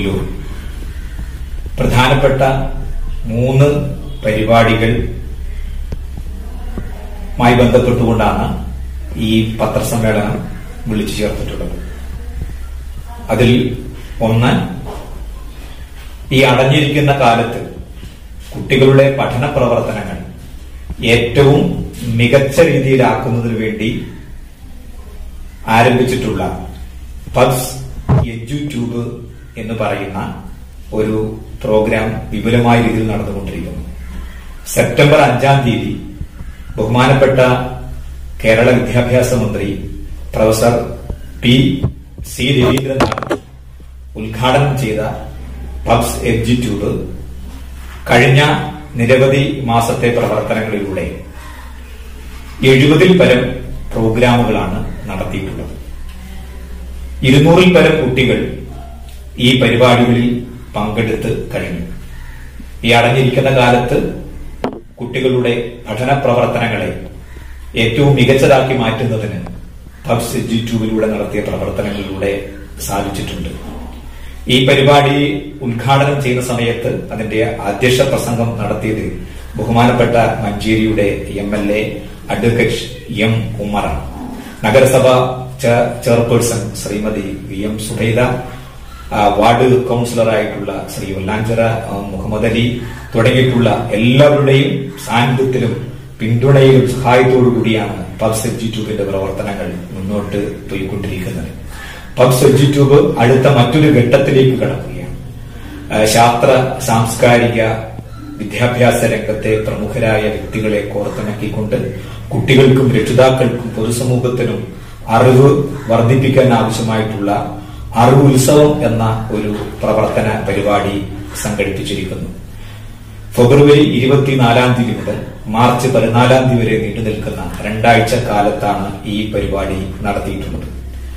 പുല്ലൂർ പ്രധാനപ്പെട്ട മൂന്ന് പരിപാടികൾ മായി ബന്ധപ്പെട്ടുകൊണ്ടാണ് ഈ പത്രസമ്മേളനം വിളിച്ചു ചേർത്തിട്ടുള്ളത് അതിൽ ഒന്ന് ഈ അടഞ്ഞിരിക്കുന്ന കാലത്ത് കുട്ടികളുടെ പഠന പ്രവർത്തനങ്ങൾ ഏറ്റവും മികച്ച രീതിയിലാക്കുന്നതിന് വേണ്ടി ആരംഭിച്ചിട്ടുള്ള പബ്സ് എഡ്യൂട്യൂബ് എന്ന് പറയുന്ന ഒരു പ്രോഗ്രാം വിപുലമായ രീതിയിൽ നടന്നുകൊണ്ടിരിക്കുന്നു സെപ്റ്റംബർ അഞ്ചാം തീയതി ബഹുമാനപ്പെട്ട കേരള വിദ്യാഭ്യാസ മന്ത്രി പ്രൊഫസർ പി സി രവീന്ദ്രനാഥ് ഉദ്ഘാടനം ചെയ്ത പബ്സ് എഡ്യൂട്യൂബ് കഴിഞ്ഞ നിരവധി മാസത്തെ പ്രവർത്തനങ്ങളിലൂടെ എഴുപതിൽ പരം പ്രോഗ്രാമുകളാണ് നടത്തിയിട്ടുള്ളത് ഇരുന്നൂറിൽ പരം കുട്ടികൾ ഈ പരിപാടികളിൽ പങ്കെടുത്ത് കഴിഞ്ഞു ഈ അടഞ്ഞിരിക്കുന്ന കാലത്ത് കുട്ടികളുടെ പഠന പ്രവർത്തനങ്ങളെ ഏറ്റവും മികച്ചതാക്കി മാറ്റുന്നതിന് പബ്സ് യൂട്യൂബിലൂടെ നടത്തിയ പ്രവർത്തനങ്ങളിലൂടെ സാധിച്ചിട്ടുണ്ട് ഈ പരിപാടി ഉദ്ഘാടനം ചെയ്യുന്ന സമയത്ത് അതിന്റെ അധ്യക്ഷ പ്രസംഗം നടത്തിയത് ബഹുമാനപ്പെട്ട മഞ്ചേരിയുടെ M L A advocate M ഉമ്മറാണ് നഗരസഭ chairperson Shrimati V M Subaida ward കൌൺസിലറായിട്ടുള്ള ശ്രീ വല്ലാഞ്ചിറ മുഹമ്മദ് അലി തുടങ്ങിയിട്ടുള്ള എല്ലാവരുടെയും സാന്നിധ്യത്തിലും പിന്തുണയിലും സഹായത്തോടു കൂടിയാണ് പബ്സ് എഡ്യൂട്യൂബിന്റെ പ്രവർത്തനങ്ങൾ മുന്നോട്ട് പോയിക്കൊണ്ടിരിക്കുന്നത് പബ്സ് എഡ്യൂട്യൂബ് അടുത്ത മറ്റൊരു ഘട്ടത്തിലേക്ക് കടക്കുകയാണ് ശാസ്ത്ര സാംസ്കാരിക വിദ്യാഭ്യാസ രംഗത്തെ പ്രമുഖരായ വ്യക്തികളെ കോർത്തിണക്കിക്കൊണ്ട് കുട്ടികൾക്കും രക്ഷിതാക്കൾക്കും പൊതുസമൂഹത്തിനും അറിവ് വർദ്ധിപ്പിക്കാൻ ആവശ്യമായിട്ടുള്ള അറിവ് ഉത്സവം എന്ന ഒരു പ്രവർത്തന പരിപാടി സംഘടിപ്പിച്ചിരിക്കുന്നു ഫെബ്രുവരി ഇരുപത്തിനാലാം തീയതി മുതൽ മാർച്ച് പതിനാലാം തീയതി വരെ നീണ്ടു നിൽക്കുന്ന രണ്ടാഴ്ച കാലത്താണ് ഈ പരിപാടി നടത്തിയിട്ടുള്ളത്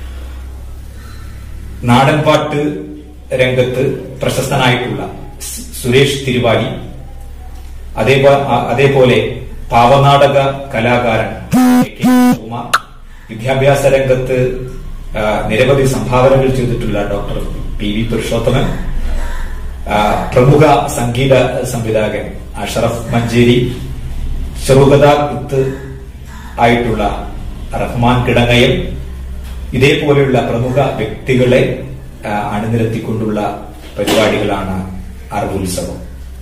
നാടൻപാട്ട് രംഗത്ത് പ്രശസ്തനായിട്ടുള്ള സുരേഷ് തിരുവാലി അതേപോലെ പാവനാടക കലാകാരൻ കുമാർ വിദ്യാഭ്യാസ രംഗത്ത് നിരവധി സംഭാവനകൾ ചെയ്തിട്ടുള്ള ഡോക്ടർ പി വി പുരുഷോത്തമൻ പ്രമുഖ സംഗീത സംവിധായകൻ അഷറഫ് മഞ്ചേരി ചെറുകഥാകൃത്ത് ആയിട്ടുള്ള റഹ്മാൻ കിടങ്ങയം ഇതേപോലെയുള്ള പ്രമുഖ വ്യക്തികളെ അണിനിരത്തിക്കൊണ്ടുള്ള പരിപാടികളാണ് അറിവുത്സവം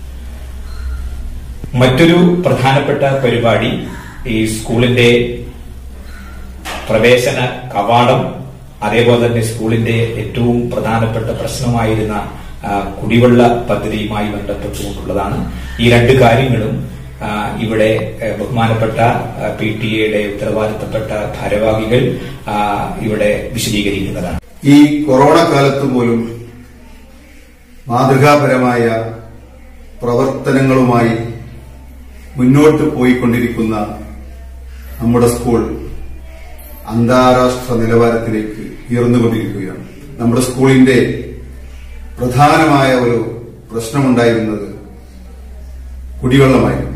മറ്റൊരു പ്രധാനപ്പെട്ട പരിപാടി ഈ സ്കൂളിന്റെ പ്രവേശന കവാടം അതേപോലെ തന്നെ സ്കൂളിന്റെ ഏറ്റവും പ്രധാനപ്പെട്ട പ്രശ്നമായിരുന്ന കുടിവെള്ള പദ്ധതിയുമായി ബന്ധപ്പെട്ടുകൊണ്ടുള്ളതാണ് ഈ രണ്ട് കാര്യങ്ങളും ഇവിടെ ബഹുമാനപ്പെട്ട പി ടി എയുടെ ഉത്തരവാദിത്തപ്പെട്ട ഭാരവാഹികൾ ഇവിടെ വിശദീകരിക്കുന്നതാണ് ഈ കൊറോണ കാലത്ത് പോലും മാതൃകാപരമായ പ്രവർത്തനങ്ങളുമായി മുന്നോട്ട് പോയിക്കൊണ്ടിരിക്കുന്ന നമ്മുടെ സ്കൂൾ അന്താരാഷ്ട്ര നിലവാരത്തിലേക്ക് ഉയർന്നുകൊണ്ടിരിക്കുകയാണ് നമ്മുടെ സ്കൂളിന്റെ പ്രധാനമായ ഒരു പ്രശ്നമുണ്ടായിരുന്നത് കുടിവെള്ളമായിരുന്നു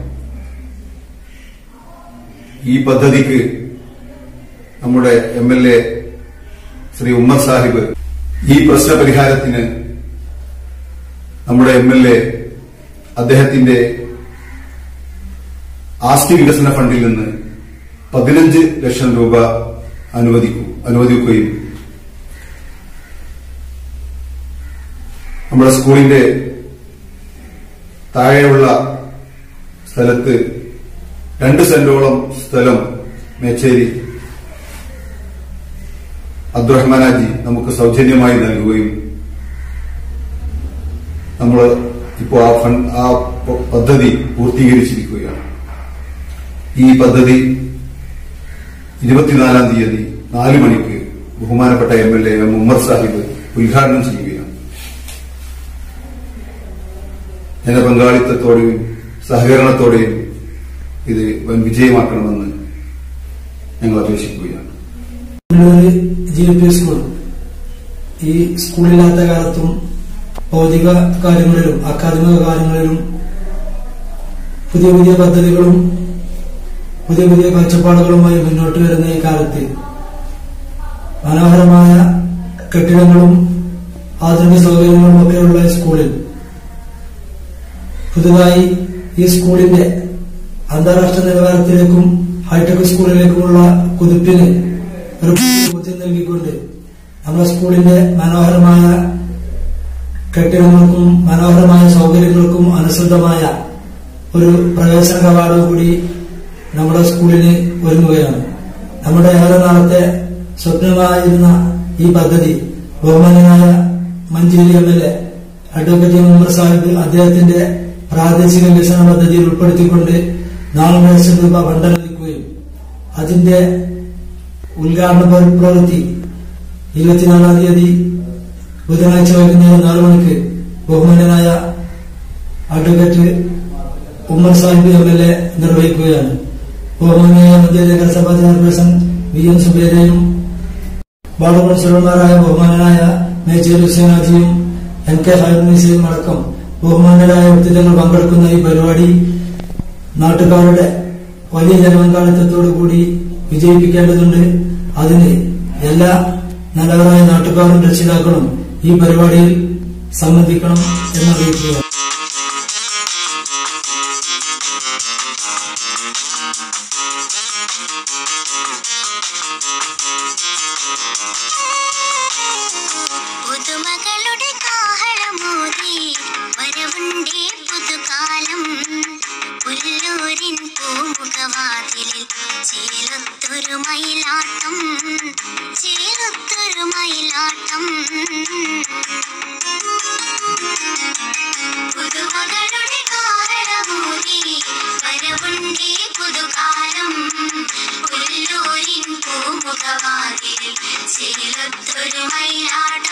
ഈ പദ്ധതിക്ക് നമ്മുടെ M L A Shri Ummer Sahib ഈ പ്രശ്ന പരിഹാരത്തിന് നമ്മുടെ എം എൽ എ അദ്ദേഹത്തിന്റെ ആസ്തി വികസന ഫണ്ടിൽ നിന്ന് പതിനഞ്ച് ലക്ഷം രൂപ അനുവദിക്കും അനുവദിക്കുകയും നമ്മുടെ സ്കൂളിന്റെ താഴെയുള്ള സ്ഥലത്ത് രണ്ട് സെന്റോളം സ്ഥലം മേച്ചേരി അബ്ദുറഹ്മാനാജി നമുക്ക് സൗജന്യമായി നൽകുകയും നമ്മൾ ഇപ്പോൾ ആ ഫണ്ട് ആ പദ്ധതി പൂർത്തീകരിച്ചിരിക്കുകയാണ് ഈ പദ്ധതി ഇരുപത്തിനാലാം തീയതി നാല് മണിക്ക് ബഹുമാനപ്പെട്ട M L A M Ummer Sahib ഉദ്ഘാടനം ചെയ്യുകയാണ് ജനപങ്കാളിത്തത്തോടെയും സഹകരണത്തോടെയും ഇത് വൻ വിജയമാക്കണമെന്ന് ഞങ്ങൾ അപേക്ഷിക്കുകയാണ് ജി എൽ പി സ്കൂൾ ഈ സ്കൂളില്ലാത്ത കാലത്തും ഭൗതിക കാര്യങ്ങളിലും അക്കാദമിക കാര്യങ്ങളിലും പുതിയ പുതിയ പദ്ധതികളും പുതിയ പുതിയ കാഴ്ചപ്പാടുകളുമായി മുന്നോട്ട് വരുന്ന ഈ കാലത്ത് മനോഹരമായ കെട്ടിടങ്ങളും ആധുനിക സൗകര്യങ്ങളും ഒക്കെയുള്ള ഈ സ്കൂളിൽ പുതുതായി ഈ സ്കൂളിന്റെ അന്താരാഷ്ട്ര നിലവാരത്തിലേക്കും ഹൈടെക് സ്കൂളിലേക്കുമുള്ള കുതിപ്പിന് ഒരു പുതിയ ഊർജ്ജം നൽകിക്കൊണ്ട് നമ്മുടെ സ്കൂളിന്റെ മനോഹരമായ കെട്ടിടങ്ങൾക്കും മനോഹരമായ സൗകര്യങ്ങൾക്കും അനുസൃതമായ ഒരു പ്രവേശന കവാടം കൂടി നമ്മുടെ സ്കൂളിന് ഒരുങ്ങുകയാണ് നമ്മുടെ ഏറെ നാളത്തെ സ്വപ്നമായിരുന്ന ഈ പദ്ധതി ബഹുമാനായ Manjeri M L A advocate M Ummer Sahib അദ്ദേഹത്തിന്റെ പ്രാദേശിക വികസന പദ്ധതിയിൽ ഉൾപ്പെടുത്തിക്കൊണ്ട് നാല് ലക്ഷം രൂപ ഫണ്ട് അനുവദിക്കുകയും അതിന്റെ ഉദ്ഘാടന പ്ര- പ്രവൃത്തി ഇരുപത്തിനാലാം തീയതി ബുധനാഴ്ച വൈകുന്നേരം നാല് മണിക്ക് ബഹുമാനനായ advocate Ummer Sahib M L A നിർവഹിക്കുകയാണ് ബഹുമാനിയായ മധ്യ നഗരസഭാ ചെയർപേഴ്സൺ വി എം സുബേദയും വാർഡ് കൗൺസിലർമാരായ ബഹുമാനനായ മേച്ചേരി ഹുസൈനാജിയും എൻ കെ ഹൈർമീസയും അടക്കം ബഹുമാനരായ വ്യക്തിത്വങ്ങൾ പങ്കെടുക്കുന്ന ഈ പരിപാടി നാട്ടുകാരുടെ വലിയ ജനപങ്കാളിത്തത്തോടു കൂടി വിജയിപ്പിക്കേണ്ടതുണ്ട് അതിന് എല്ലാ നല്ലവരായ നാട്ടുകാരും രക്ഷിതാക്കളും ഈ പരിപാടിയിൽ സംബന്ധിക്കണം എന്നറിയിക്കുക പുതുമകളുടെ കാഹളമോതി വരവുണ്ടേ പുതുകാലം പുല്ലൂരിൻ പൂമുഖവാതിലിൽ ചേലത്തൊരു മയിലാട്ടം ചേലത്തൊരു മയിലാട്ടം പുതുമകളുടെ കാഹളമോതി വരവുണ്ടേ പുതുകാലം പുല്ലൂരിൻ പൂമുഖവാതിലിൽ ചേലത്തൊരു മയിലാട്ടം